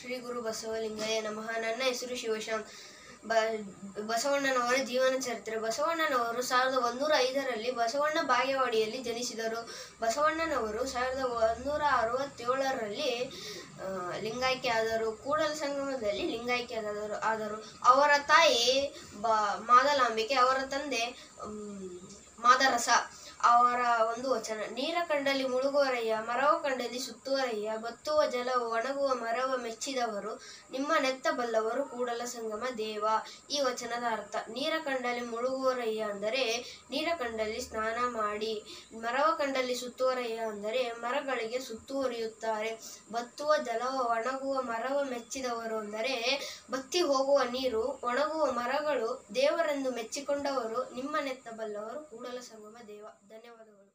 ಶ್ರೀ ಗುರು ಬಸವಲಿಂಗಯ್ಯ ನಮಃ ನನ್ನ ಹೆಸರು ಶಿವಶಾಂತ್ ಬ ಬಸವಣ್ಣನವರ ಜೀವನ ಚರಿತ್ರೆ ಬಸವಣ್ಣನವರು ಸಾವಿರದ ಒಂದೂರ ಐದರಲ್ಲಿ ಬಸವಣ್ಣ ಬಾಗೇವಾಡಿಯಲ್ಲಿ ಜನಿಸಿದರು ಬಸವಣ್ಣನವರು ಸಾವಿರದ ಒಂದೂರ ಅರವತ್ತೇಳರಲ್ಲಿ ಆ, ಲಿಂಗಾಯ್ಕೆ ಆದರು ಕೂಡಲ ಸಂಗಮದಲ್ಲಿ ಲಿಂಗಾಯ್ಕೆ ಆದರು ಆದರು ಅವರ ತಾಯಿ ಬ ಮಾದಲಾಂಬಿಕೆ ಅವರ ತಂದೆ ಮ್, ಮಾದರಸ ಅವರ ಒಂದು ವಚನ ನೀರ ಕಂಡಲ್ಲಿ ಮುಳುಗುವರಯ್ಯ ಮರವ ಕಂಡಲ್ಲಿ ಸುತ್ತುವರಯ್ಯ ಬತ್ತುವ ಜಲವು ಒಣಗುವ ಮರವ ಮೆಚ್ಚಿದವರು ನಿಮ್ಮ ನೆತ್ತ ಬಲ್ಲವರು ಕೂಡಲ ಸಂಗಮ ದೇವ ಈ ವಚನದ ಅರ್ಥ ನೀರ ಕಂಡಲ್ಲಿ ಮುಳುಗುವರಯ್ಯ ಅಂದರೆ ನೀರ ಕಂಡಲ್ಲಿ ಸ್ನಾನ ಮಾಡಿ ಮರವ ಕಂಡಲ್ಲಿ ಸುತ್ತುವರಯ್ಯ ಅಂದರೆ ಮರಗಳಿಗೆ ಸುತ್ತುವರಿಯುತ್ತಾರೆ ಬತ್ತುವ ಜಲವ ಒಣಗುವ ಮರವ ಮೆಚ್ಚಿದವರು ಅಂದರೆ ಬತ್ತಿ ಹೋಗುವ ನೀರು ಒಣಗುವ ಮರಗಳು ದೇವರೆಂದು ಮೆಚ್ಚಿಕೊಂಡವರು ನಿಮ್ಮ ನೆತ್ತ ಬಲ್ಲವರು ಕೂಡಲ ಸಂಗಮ ದೇವ ಧನ್ಯವಾದಗಳು